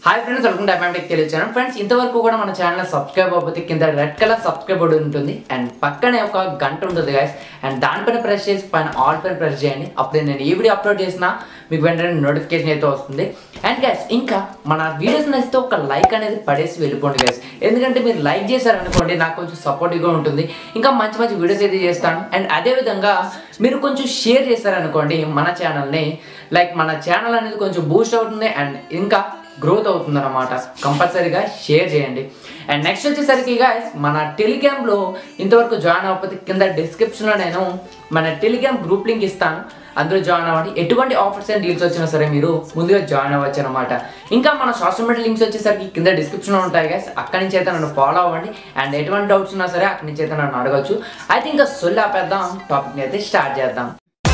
hi friends welcome to అపామెటిక్ తెలియచాను friends ఇంతవరకు కూడా మన ఛానల్ సబ్స్క్రైబ్ అవ్వకపోతే కింద రెడ్ కలర్ సబ్స్క్రైబ్ బటన్ ఉంటుంది అండ్ పక్కనే ఒక గంట ఉంటుంది గైస్ అండ్ దానిపైన ప్రెస్ చేసి పైన ఆల్ పైన ప్రెస్ చేయండి అప్పుడే నేను ఈ వీడియో అప్లోడ్ చేసినా మీకు వెంటనే నోటిఫికేషన్ అయితే వస్తుంది అండ్ గైస్ ఇంకా మన వీడియోస్ నచ్చితే ఒక లైక్ అనేది పడేసి వెళ్ళిపోండి గైస్ ఎందుకంటే మీరు లైక్ చేశారనుకోండి నాకు కొంచెం సపోర్టివ్గా ఉంటుంది ఇంకా మంచి మంచి వీడియోస్ అయితే చేస్తాను అండ్ అదేవిధంగా మీరు కొంచెం షేర్ చేశారనుకోండి మన ఛానల్ని లైక్ మన ఛానల్ అనేది కొంచెం బూస్ట్ అవుతుంది అండ్ ఇంకా గ్రోత్ అవుతుంది అనమాట కంపల్సరీగా షేర్ చేయండి అండ్ నెక్స్ట్ వచ్చేసరికి guys మన టెలిగ్రామ్లో ఇంతవరకు జాయిన్ అవ్వకపోతే కింద డిస్క్రిప్షన్లో నేను మన టెలిగ్రామ్ గ్రూప్ లింక్ ఇస్తాను అందులో జాయిన్ అవ్వండి ఎటువంటి ఆఫర్స్ అండ్ డీల్స్ వచ్చినా సరే మీరు ముందుగా జాయిన్ అవ్వచ్చు అనమాట ఇంకా మన సోషల్ మీడియా లింక్స్ వచ్చేసరికి కింద డిస్క్రిప్షన్లో ఉంటాయి గైస్ అక్కడి నుంచి అయితే నన్ను ఫాలో అవ్వండి అండ్ ఎటువంటి డౌట్స్ ఉన్నా సరే అక్కడి నుంచి అయితే నన్ను అడగచ్చు అయితే ఇంకా సొల్లి ఆపేద్దాం టాపిక్ని అయితే స్టార్ట్ చేద్దాం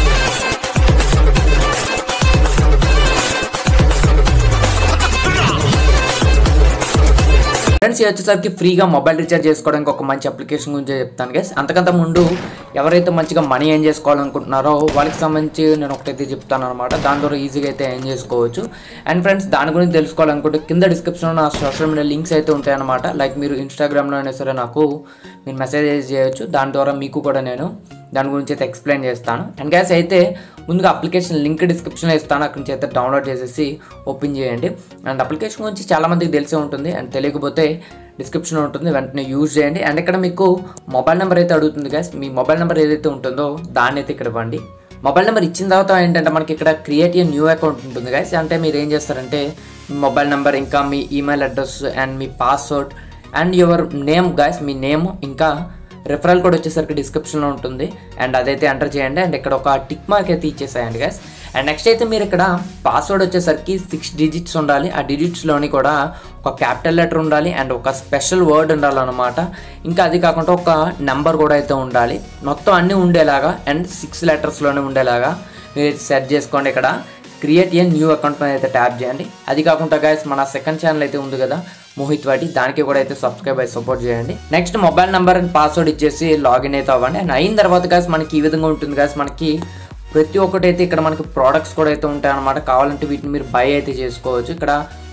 ఫ్రెండ్స్ ఇది వచ్చేసరికి ఫ్రీగా మొబైల్ రీఛార్జ్ చేసుకోవడానికి ఒక మంచి అప్లికేషన్ గురించి చెప్తాను గైస్ అంతకంత ముందు ఎవరైతే మంచిగా మనీ ఏం చేసుకోవాలనుకుంటున్నారో వాళ్ళకి సంబంధించి నేను ఒకటైతే చెప్తాను అనమాట దాని ద్వారా ఈజీగా అయితే ఏం చేసుకోవచ్చు అండ్ ఫ్రెండ్స్ దాని గురించి తెలుసుకోవాలనుకుంటే కింద డిస్క్రిప్షన్లో నా సోషల్ మీడియా లింక్స్ అయితే ఉంటాయన్నమాట లైక్ మీరు ఇన్స్టాగ్రామ్లో అయినా సరే నాకు మీరు మెసేజ్ చేయొచ్చు దాని ద్వారా మీకు కూడా నేను దాని గురించి అయితే ఎక్స్ప్లెయిన్ చేస్తాను అండ్ గ్యాస్ అయితే ముందుగా అప్లికేషన్ లింక్ డిస్క్రిప్షన్లో ఇస్తాను అక్కడి నుంచి అయితే డౌన్లోడ్ చేసేసి ఓపెన్ చేయండి అండ్ అప్లికేషన్ గురించి చాలామందికి తెలిసే ఉంటుంది అండ్ తెలియకపోతే డిస్క్రిప్షన్ ఉంటుంది వెంటనే యూజ్ చేయండి అండ్ ఇక్కడ మీకు మొబైల్ నెంబర్ అయితే అడుగుతుంది గ్యాస్ మీ మొబైల్ నెంబర్ ఏదైతే ఉంటుందో దాన్ని అయితే ఇక్కడ ఇవ్వండి మొబైల్ నెంబర్ ఇచ్చిన తర్వాత ఏంటంటే మనకి ఇక్కడ క్రియేట్ ఏ న్యూ అకౌంట్ ఉంటుంది గైస్ అంటే మీరు ఏం చేస్తారంటే మీ మొబైల్ నెంబర్ ఇంకా మీ ఈమెయిల్ అడ్రస్ అండ్ మీ password and your name guys మీ నేమ్ ఇంకా రిఫరల్ కోడ్ వచ్చేసరికి డిస్క్రిప్షన్లో ఉంటుంది అండ్ అదైతే ఎంటర్ చేయండి అండ్ ఇక్కడ ఒక టిక్ మార్క్ అయితే ఇచ్చేసాయండి గైస్ అండ్ నెక్స్ట్ అయితే మీరు ఇక్కడ పాస్వర్డ్ వచ్చేసరికి సిక్స్ డిజిట్స్ ఉండాలి ఆ డిజిట్స్లోని కూడా ఒక క్యాపిటల్ లెటర్ ఉండాలి అండ్ ఒక స్పెషల్ వర్డ్ ఉండాలన్నమాట ఇంకా అది కాకుండా ఒక నెంబర్ కూడా అయితే ఉండాలి మొత్తం అన్నీ ఉండేలాగా అండ్ సిక్స్ లెటర్స్లోనే ఉండేలాగా మీరు సెట్ చేసుకోండి ఇక్కడ క్రియేట్ ఏ న్యూ అకౌంట్ మీద అయితే ట్యాప్ చేయండి అది కాకుండా గైస్ మన సెకండ్ ఛానల్ అయితే ఉంది కదా మోహిత్ వాటి దానికి కూడా అయితే సబ్స్క్రైబ్ అయి సపోర్ట్ చేయండి next mobile number and password ఇచ్చేసి లాగిన్ అయితే అవ్వండి అండ్ అయిన తర్వాత గాస్ మనకి ఈ విధంగా ఉంటుంది గాస్ మనకి ప్రతి ఒక్కటి అయితే ఇక్కడ మనకి ప్రోడక్ట్స్ కూడా అయితే ఉంటాయి అనమాట కావాలంటే వీటిని మీరు బై అయితే చేసుకోవచ్చు ఇక్కడ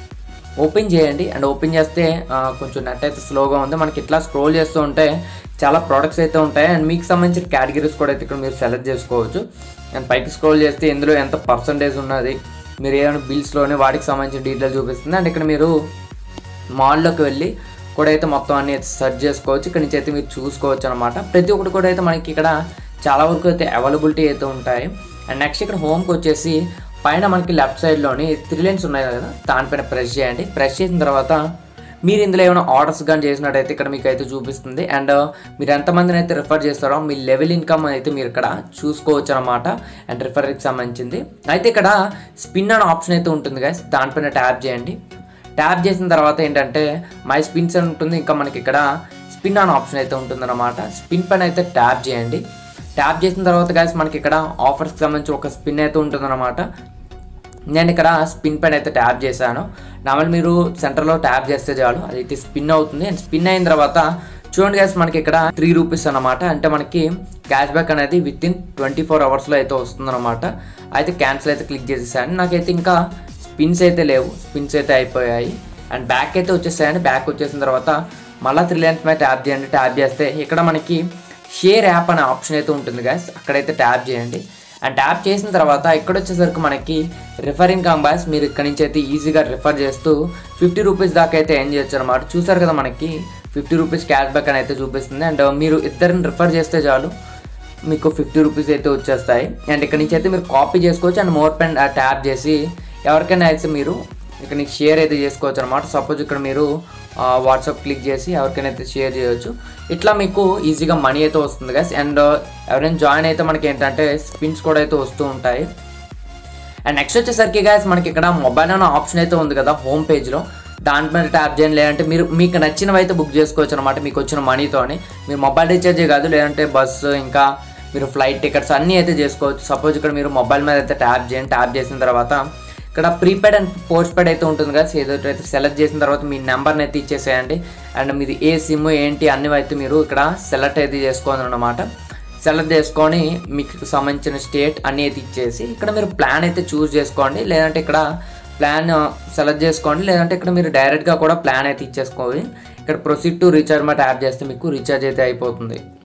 ఓపెన్ చేయండి అండ్ ఓపెన్ చేస్తే ఆ, కొంచెం నెట్ అయితే స్లోగా ఉంది మనకి ఇట్లా స్క్రోల్ చేస్తూ ఉంటే చాలా ప్రోడక్ట్స్ అయితే ఉంటాయి అండ్ మీకు సంబంధించిన కేటగిరీస్ కూడా అయితే ఇక్కడ మీరు సెలెక్ట్ చేసుకోవచ్చు అండ్ పైకి స్క్రోల్ చేస్తే ఇందులో ఎంత పర్సంటేజ్ ఉన్నది మీరు ఏమైనా బిల్స్లోనే వాటికి సంబంధించిన డీటెయిల్ చూపిస్తుంది అండ్ ఇక్కడ మీరు మాల్లోకి వెళ్ళి కూడా అయితే మొత్తం అన్ని సెర్చ్ చేసుకోవచ్చు ఇక్కడ నుంచి అయితే మీరు చూసుకోవచ్చు అనమాట ప్రతి ఒక్కటి కూడా అయితే మనకి ఇక్కడ చాలా వరకు అయితే అవైలబిలిటీ అయితే ఉంటాయి అండ్ నెక్స్ట్ ఇక్కడ హోమ్కి వచ్చేసి పైన మనకి లెఫ్ట్ సైడ్లోని త్రీ లైన్స్ ఉన్నాయి కదా దానిపైన ప్రెస్ చేయండి ప్రెస్ చేసిన తర్వాత మీరు ఇందులో ఏమైనా ఆర్డర్స్ కానీ చేసినట్టయితే ఇక్కడ మీకు అయితే చూపిస్తుంది అండ్ మీరు ఎంతమందిని అయితే రిఫర్ చేస్తారో మీ లెవెల్ ఇన్కమ్ అయితే మీరు ఇక్కడ చూసుకోవచ్చు అనమాట అండ్ రిఫర్కి సంబంధించింది అయితే ఇక్కడ స్పిన్ అనే ఆప్షన్ అయితే ఉంటుంది guys దానిపైన ట్యాప్ చేయండి ట్యాప్ చేసిన తర్వాత ఏంటంటే మై స్పిన్స్ అని ఉంటుంది ఇంకా మనకి ఇక్కడ స్పిన్ అనే ఆప్షన్ అయితే ఉంటుందన్నమాట స్పిన్ పైన అయితే ట్యాప్ చేయండి ట్యాప్ చేసిన తర్వాత గాయస్ మనకి ఇక్కడ ఆఫర్స్కి సంబంధించి ఒక స్పిన్ అయితే ఉంటుందన్నమాట నేను ఇక్కడ స్పిన్ పైన అయితే ట్యాప్ చేశాను నార్మల్ మీరు సెంటర్లో ట్యాప్ చేస్తే చాలు అది అయితే స్పిన్ అవుతుంది అండ్ స్పిన్ అయిన తర్వాత చూడండి గ్యాస్ మనకి ఇక్కడ త్రీ రూపీస్ అనమాట అంటే మనకి క్యాష్ బ్యాక్ అనేది విత్ ఇన్ ట్వంటీ ఫోర్ అవర్స్లో అయితే వస్తుందన్నమాట అయితే క్యాన్సిల్ అయితే క్లిక్ చేసేసాను నాకైతే ఇంకా స్పిన్స్ అయితే లేవు స్పిన్స్ అయితే అయిపోయాయి అండ్ బ్యాక్ అయితే వచ్చేసాయండి బ్యాక్ వచ్చేసిన తర్వాత మళ్ళీ త్రీ లైన్స్ మీద ట్యాప్ చేయండి ట్యాప్ చేస్తే ఇక్కడ మనకి షేర్ యాప్ అనే ఆప్షన్ అయితే ఉంటుంది గాయస్ అక్కడైతే ట్యాప్ చేయండి అండ్ ట్యాప్ చేసిన తర్వాత ఇక్కడ వచ్చేసరికి మనకి రిఫరింగ్ కాంబాస్ మీరు ఇక్కడ నుంచి అయితే ఈజీగా రిఫర్ చేస్తూ ఫిఫ్టీ రూపీస్ దాకా అయితే ఏం చేయొచ్చు అనమాట చూసారు కదా మనకి ఫిఫ్టీ రూపీస్ క్యాష్ బ్యాక్ అని అయితే చూపిస్తుంది అండ్ మీరు ఇద్దరిని రిఫర్ చేస్తే చాలు మీకు ఫిఫ్టీ రూపీస్ అయితే వచ్చేస్తాయి అండ్ ఇక్కడ నుంచి అయితే మీరు కాపీ చేసుకోవచ్చు అండ్ మోర్ పెన్ ట్యాప్ చేసి ఎవరికైనా అయితే మీరు ఇక్కడ నీకు షేర్ అయితే చేసుకోవచ్చు అనమాట సపోజ్ ఇక్కడ మీరు వాట్సాప్ క్లిక్ చేసి ఎవరికైనా అయితే షేర్ చేయొచ్చు ఇట్లా మీకు ఈజీగా మనీ అయితే వస్తుంది గైస్ అండ్ ఎవరైనా జాయిన్ అయితే మనకి ఏంటంటే స్పిన్స్ కూడా అయితే వస్తూ ఉంటాయి అండ్ నెక్స్ట్ వచ్చేసరికి గాయస్ మనకి ఇక్కడ మొబైల్ అనే ఆప్షన్ అయితే ఉంది కదా హోమ్ పేజ్లో దానిపైన ట్యాప్ చేయండి లేదంటే మీరు మీకు నచ్చినవి అయితే బుక్ చేసుకోవచ్చు అనమాట మీకు వచ్చిన మనీతోని మీరు మొబైల్ రీఛార్జే కాదు లేదంటే బస్సు ఇంకా మీరు ఫ్లైట్ టికెట్స్ అన్నీ అయితే చేసుకోవచ్చు సపోజ్ ఇక్కడ మీరు మొబైల్ మీద అయితే ట్యాప్ చేయండి ట్యాప్ చేసిన తర్వాత ఇక్కడ ప్రీపెయిడ్ అండ్ పోస్ట్ పెయిడ్ అయితే ఉంటుంది కదా ఏదో అయితే సెలెక్ట్ చేసిన తర్వాత మీ నెంబర్ని అయితే ఇచ్చేసేయండి అండ్ మీది ఏ సిమ్ ఏంటి అన్ని అయితే మీరు ఇక్కడ సెలెక్ట్ అయితే చేసుకోవాలి అనమాట సెలెక్ట్ చేసుకొని మీకు సంబంధించిన స్టేట్ అన్ని అయితే ఇచ్చేసి ఇక్కడ మీరు ప్లాన్ అయితే చూస్ చేసుకోండి లేదంటే ఇక్కడ ప్లాన్ సెలెక్ట్ చేసుకోండి లేదంటే ఇక్కడ మీరు డైరెక్ట్గా కూడా ప్లాన్ అయితే ఇచ్చేసుకోవాలి ఇక్కడ ప్రొసీడ్ టు రీఛార్జ్ మాట యాప్ చేస్తే మీకు రీఛార్జ్ అయితే అయిపోతుంది